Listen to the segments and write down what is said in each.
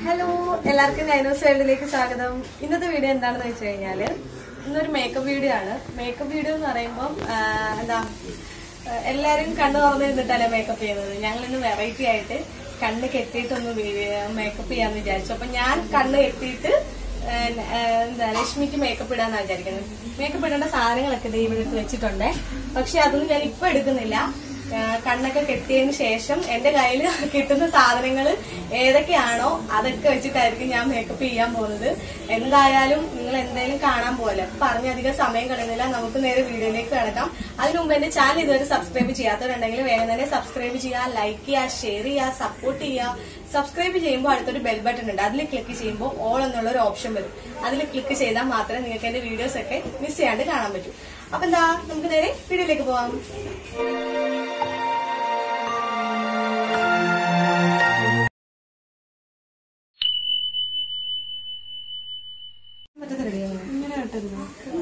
Hello എല്ലാവർക്കും നൈനോസ് വേൾഡിലേക്ക് സ്വാഗതം ഇന്നത്തെ വീഡിയോ എന്താണെന്ന് വെച്ച് കഴിഞ്ഞാല് ഇന്നൊരു മേക്കപ്പ് വീഡിയോ ആണ് മേക്കപ്പ് വീഡിയോ എന്ന് പറയുമ്പോൾ എന്താ ആ, എല്ലാരും കണ്ണു തുറന്ന് നിന്നിട്ടല്ലേ മേക്കപ്പ് ചെയ്യുന്നത് ഞങ്ങൾ ഇന്ന് വെറൈറ്റി ആയിട്ട് കണ്ണ് കെട്ടിയിട്ടൊന്ന് മേക്കപ്പ് ചെയ്യാന്ന് വിചാരിച്ചു അപ്പൊ ഞാൻ കണ്ണ് കെട്ടിയിട്ട് ആ, ആ, എന്താ ലക്ഷ്മിക്ക് മേക്കപ്പ് ഇടാന്നാ വിചാരിക്കുന്നത് മേക്കപ്പ് ഇടേണ്ട സാധനങ്ങളൊക്കെ ദേ ഇവിടെ എടുത്ത് വെച്ചിട്ടുണ്ട് പക്ഷെ അതൊന്നും ഞാൻ ഇപ്പൊ എടുക്കുന്നില്ല ആ, കണ്ണൊക്കെ കെട്ടിയതിന് ശേഷം എന്റെ കയ്യിൽ കിട്ടുന്ന സാധനങ്ങൾ ഏതൊക്കെയാണോ അതൊക്കെ വെച്ചിട്ടായിരിക്കും ഞാൻ മേക്കപ്പ് ചെയ്യാൻ പോകുന്നത് എന്തായാലും നിങ്ങൾ എന്തായാലും കാണാൻ പോലെ പറഞ്ഞധികം സമയം കളയുന്നില്ല നമുക്ക് നേരെ വീഡിയോയിലേക്ക് കിടക്കാം അതിനു മുമ്പ് എന്റെ ചാനൽ ഇതുവരെ സബ്സ്ക്രൈബ് ചെയ്യാത്തവരുണ്ടെങ്കിൽ വേഗം തന്നെ സബ്സ്ക്രൈബ് ചെയ്യുക ലൈക്ക് ചെയ്യുക ഷെയർ ചെയ്യുക സപ്പോർട്ട് ചെയ്യുക സബ്സ്ക്രൈബ് ചെയ്യുമ്പോൾ അടുത്തൊരു ബെൽ ബട്ടൺ ഉണ്ട് അതിൽ ക്ലിക്ക് ചെയ്യുമ്പോൾ ഓൾ എന്നുള്ള ഒരു ഓപ്ഷൻ വരും അതിൽ ക്ലിക്ക് ചെയ്താൽ മാത്രമേ നിങ്ങൾക്ക് എന്റെ വീഡിയോസ് ഒക്കെ മിസ് ചെയ്യാണ്ട് കാണാൻ പറ്റൂ അപ്പൊ എന്താ നമുക്ക് നേരെ വീഡിയോയിലേക്ക് പോവാം മറ്റേ റെഡിയാവും ഇങ്ങനെ കട്ടരുത്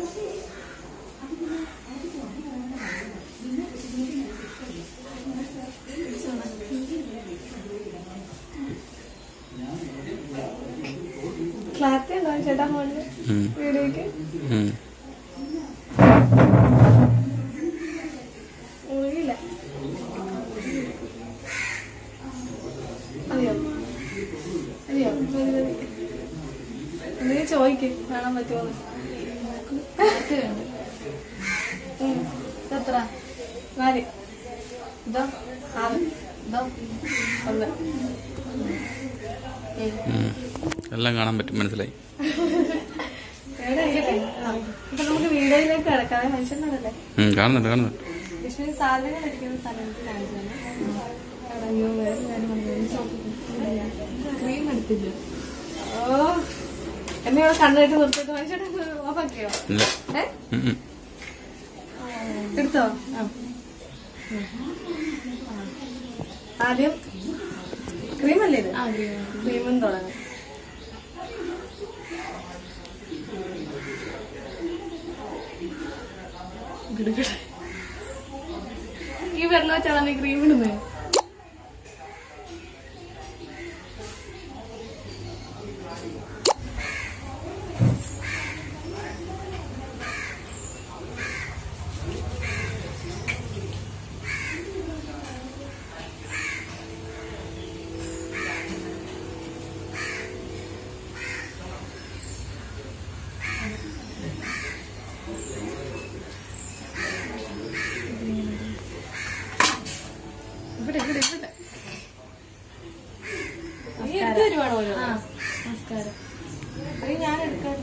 ക്ലാരിറ്റി ഉണ്ടോ ചേട്ടാ മോളില് വീഡിയോക്ക് ഒഴിയില്ല അതെയോ അതെയോ മതി മതി എന്തെങ്കിലും ചോദിക്ക് കാണാൻ പറ്റുമോ ഉം. ഇതെത്ര നാല് ഇതോ ആറ് ഇതോ ഒന്ന് ഉം. എല്ലാം കാണാൻ പറ്റും മനസ്സിലായി എവിടെ ഇരിക്കട്ടെ ആ. ഇപ്പൊ നമുക്ക് വീഡിയോയിലേക്ക് കിടക്കാതെ മനുഷ്യന്മാരല്ലേ ഉം, കാണുന്നുണ്ട് കാണുന്നുണ്ട് വിഷ്ണു സാധനങ്ങൾ ഇരിക്കുന്ന സ്ഥലത്ത് കാണിച്ചാണ് അയ്യോ വേറെ കാര്യം പറഞ്ഞു ക്രീം എടുത്തില്ല ഓ എന്നെ ഇവിടെ കണ്ണായിട്ട് നിർത്തിയിട്ട് മനുഷ്യരുടെ ഓഫാക്കിയോ ഇല്ല ഏ ഉം, ഉം. എടുത്തോ ആ. ആദ്യം ക്രീമല്ലേ ഇത് ക്രീമും തുടങ്ങും ഗിടുഗിട്. ഈ വെള്ളം വെച്ചാണ് നീ ക്രീം ഇടുന്നത് ഇവിടെ ഇവിടെ ഇവിടെ നീ എടുത്തു തരുവാണോ ഓരോ നമസ്കാരം അത് ഞാൻ എടുക്കാൻ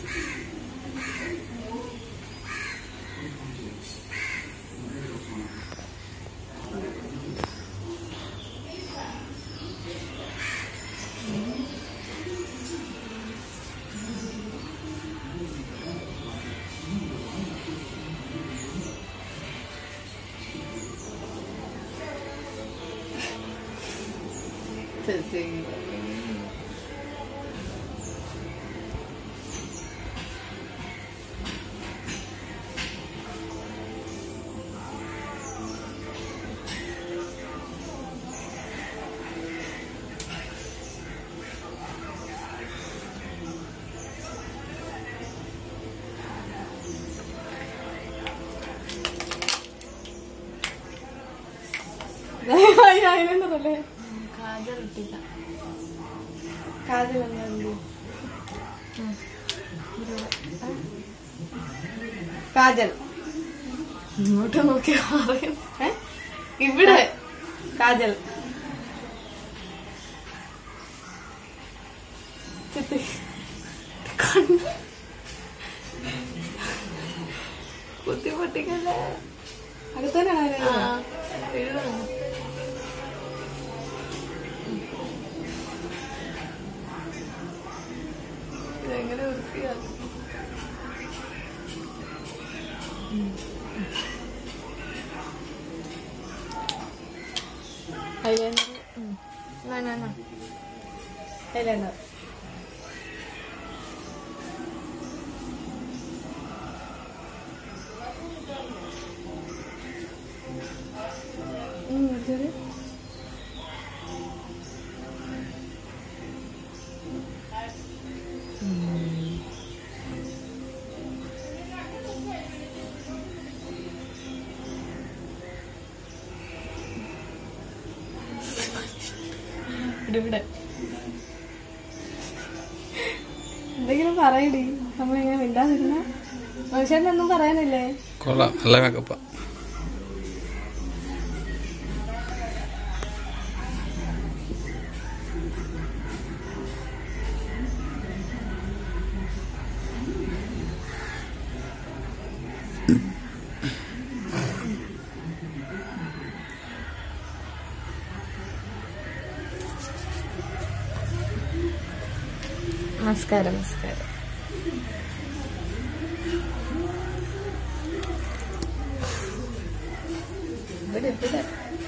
അതിനെന്തല്ലേ കാജൽ ഇട്ടില്ല കാജൽ എന്താ എന്ത്? കാജൽ ഇങ്ങോട്ട് നോക്കി പറയും ഏ? ഇവിടെ കാജൽ ചിത്തി. കണ്ണ്. കുത്തി പൊട്ടിക്കല്ലേ അടുത്തന്നെയാണ് എഴുതണം ഇതെങ്ങനെ വൃത്തിയാക്കും ഐലൈനർ നാ നാ നാ അതിലുണ്ടോ ഉണ്ട് ഇവിടെ എന്തെങ്കിലും പറയടി നമ്മൾ ഇങ്ങനെ മിണ്ടാതിരുന്ന മനുഷ്യൻ ഒന്നും പറയാനില്ലേ കൊള്ളാം നല്ല മേക്കപ്പാ നമസ്കാരം നമസ്കാരം ഇവിടെ ഇവിടെ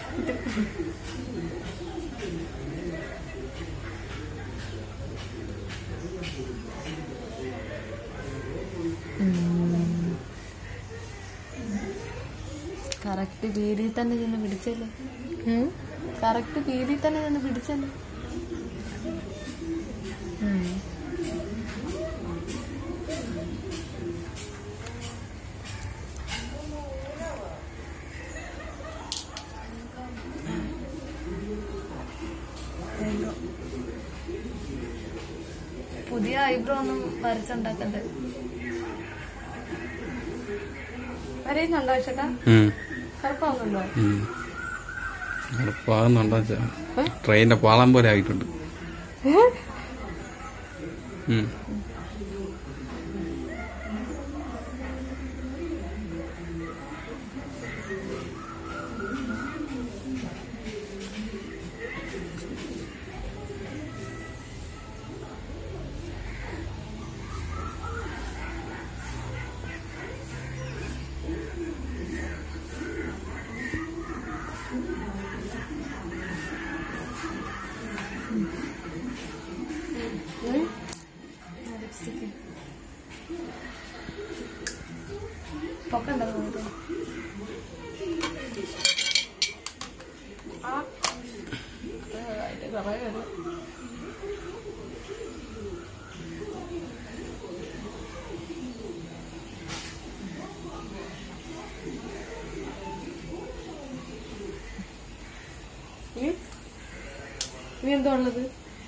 കറക്റ്റ് പീരിയിൽ തന്നെ ചെന്ന് പിടിച്ചല്ലേ കറക്റ്റ് പീരിയിൽ തന്നെ ചെന്ന് പിടിച്ചല്ലേ ഉം. പുതിയ ഐബ്രോ ഒന്നും വരച്ചുണ്ടാക്കണ്ടേ അറിയുന്നുണ്ടോ ചേട്ടാ ഉം. കുഴപ്പമൊന്നുണ്ടോ ഉം. അവിടെ പാകുന്നുണ്ടോ വെച്ചാ ട്രെയിനിന്റെ പാളം പോലെ ആയിട്ടുണ്ട് ഉം. പൊക്കണ്ടോ നമുക്ക് ആ അത് കുറേ വരും ഇനി ഇനി എന്താ ഉള്ളത്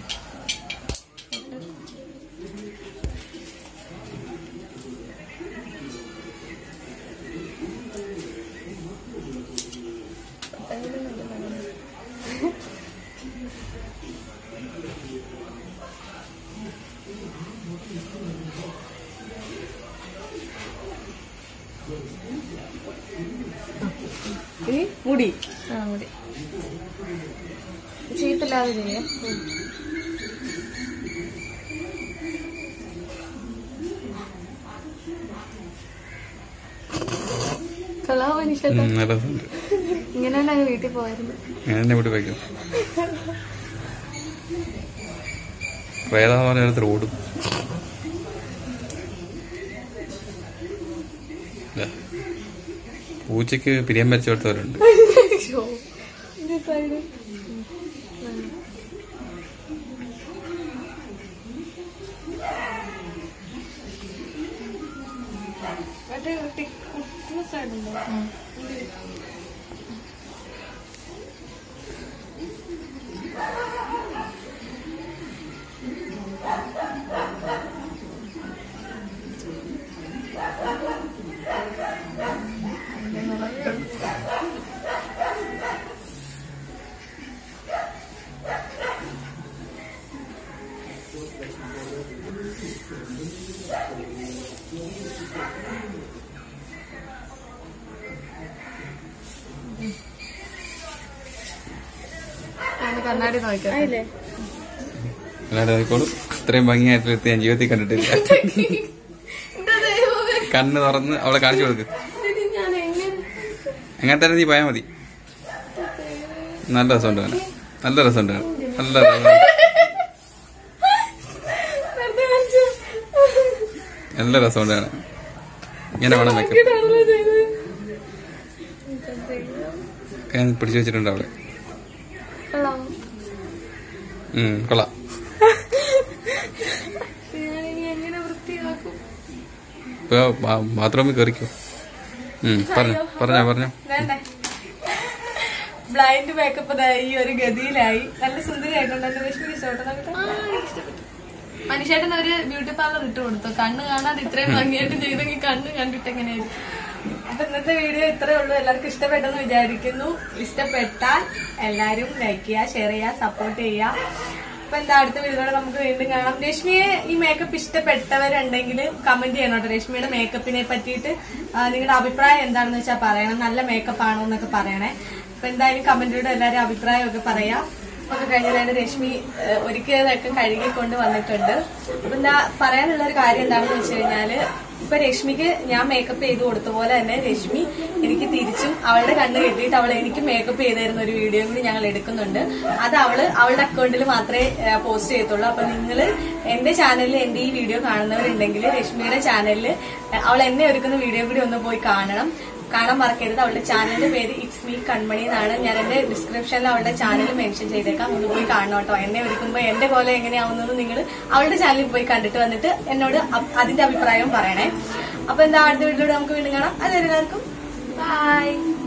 ഇനി മുടി ആ മതി ചീപ്പില്ലാതെ ചെയ്യാം കൊള്ളാമോ മനുഷ്യൻ ഉം, നല്ല രസമുണ്ട് ഇങ്ങനെ തന്നെ അങ്ങ് വീട്ടിൽ പോയിരുന്നു ഞാൻ എന്നെ വിട്ട് വയ്ക്കും പ്രേതാന്ന് പറഞ്ഞ അടുത്ത് ഓടും ദാ, പൂച്ചയ്ക്ക് പിരിയം വെച്ച് കൊടുത്തവരുണ്ട് സൈഡ് മറ്റേ കുട്ടിയുടെ സൈഡുണ്ടോ അതിന് കണ്ണാടി നോക്കാം ആയില്ലേ അല്ലാതെ ആയിക്കോളും ഇത്രയും ഭംഗിയായിട്ട് എത്തി ഞാൻ ജീവിതത്തിൽ കണ്ടിട്ടില്ല കണ്ണ് തുറന്ന് അവളെ കാണിച്ചു കൊടുക്ക് ഞാൻ എങ്ങനെ അങ്ങനെ തന്നെ നീ പോയാൽ മതി നല്ല രസമുണ്ട് കാണാൻ നല്ല രസമുണ്ട് കാണാൻ നല്ല രസമുണ്ട് വെറുതെ കാണിച്ചു. നല്ല രസമുണ്ട് കാണാൻ ഇങ്ങനെ വേണം വെക്കാം ഇതാണല്ലോ ചെയ്തത്. ഞാൻ പിടിച്ചു വെച്ചിട്ടുണ്ട് അവിടെ കൊള്ളാമോ ഉം, കൊള്ളാം ഞാനിനി എങ്ങനെ വൃത്തിയാക്കും ഇപ്പൊ ബാ- ബാത്റൂമിൽ കയറിക്കോ ഉം, പറഞ്ഞോ പറഞ്ഞോ പറഞ്ഞോ വേണ്ടേ ബ്ലൈൻഡ് മേക്കപ്പ് ഈ ഒരു ഗതിയിലായി നല്ല സുന്ദരിയായിട്ടുണ്ട് എന്റെ രശ്മിക്ക് ഇഷ്ടപ്പെട്ടു മനുഷ്യേട്ടൻ ഒരു ബ്യൂട്ടി പാർലർ ഇട്ട് കൊടുത്തു കണ്ണ് കാണാതെ ഇത്രയും ഭംഗിയായിട്ട് ചെയ്തെങ്കിൽ കണ്ണ് കണ്ടിട്ട് എങ്ങനെയായിരിക്കും അപ്പൊ ഇന്നത്തെ വീഡിയോ ഇത്രേ ഉള്ളൂ എല്ലാവർക്കും ഇഷ്ടപ്പെട്ടെന്ന് വിചാരിക്കുന്നു ഇഷ്ടപ്പെട്ടാൽ എല്ലാരും ലൈക്ക് ചെയ്യുക ഷെയർ ചെയ്യുക സപ്പോർട്ട് ചെയ്യുക അപ്പൊ എന്താ അടുത്ത വീഡിയോടെ നമുക്ക് വീണ്ടും കാണാം രശ്മിയെ ഈ മേക്കപ്പ് ഇഷ്ടപ്പെട്ടവരുണ്ടെങ്കിൽ കമന്റ് ചെയ്യണം കേട്ടോ രശ്മിയുടെ മേക്കപ്പിനെ പറ്റിയിട്ട് ആ, നിങ്ങളുടെ അഭിപ്രായം എന്താണെന്ന് വെച്ചാൽ പറയണം നല്ല മേക്കപ്പ് ആണോ എന്നൊക്കെ പറയണേ അപ്പൊ എന്തായാലും കമന്റിലൂടെ എല്ലാവരും അഭിപ്രായം ഒക്കെ പറയാം ഒക്കെ കഴിഞ്ഞാൽ രശ്മി ഏഹ്, ഒരിക്കലൊക്കെ കഴുകിക്കൊണ്ട് വന്നിട്ടുണ്ട് അപ്പൊ എന്താ പറയാനുള്ള ഒരു കാര്യം എന്താണെന്ന് വെച്ച് കഴിഞ്ഞാല് ഇപ്പൊ രശ്മിക്ക് ഞാൻ മേക്കപ്പ് ചെയ്ത് കൊടുത്ത പോലെ തന്നെ രശ്മി എനിക്ക് തിരിച്ചും അവളുടെ കണ്ണ് കെട്ടിയിട്ട് അവൾ എനിക്ക് മേക്കപ്പ് ചെയ്ത് തരുന്ന ഒരു വീഡിയോ കൂടി ഞങ്ങൾ എടുക്കുന്നുണ്ട് അത് അവള് അവളുടെ അക്കൗണ്ടിൽ മാത്രമേ പോസ്റ്റ് ചെയ്യത്തുള്ളൂ അപ്പൊ നിങ്ങൾ എന്റെ ചാനലിൽ എന്റെ ഈ വീഡിയോ കാണുന്നവരുണ്ടെങ്കിൽ രശ്മിയുടെ ചാനലിൽ അവൾ എന്നെ ഒരുക്കുന്ന വീഡിയോ കൂടി ഒന്ന് പോയി കാണണം കാണാൻ മറക്കരുത് അവളുടെ ചാനലിന്റെ പേര് ഇറ്റ്സ് മീ കൺമണി എന്നാണ് ഞാൻ എന്റെ ഡിസ്ക്രിപ്ഷനിൽ അവളുടെ ചാനൽ മെൻഷൻ ചെയ്തേക്കാം ഒന്ന് പോയി കാണണം കേട്ടോ എന്നെ ഒരുക്കുമ്പോ എന്റെ പോലെ എങ്ങനെയാവുന്നത് നിങ്ങൾ അവളുടെ ചാനലിൽ പോയി കണ്ടിട്ട് വന്നിട്ട് എന്നോട് അപ്- അതിന്റെ അഭിപ്രായം പറയണേ അപ്പൊ എന്താ അടുത്ത വീട്ടിലൂടെ നമുക്ക് വീണ്ടും കാണാം അതെല്ലാവർക്കും ബൈ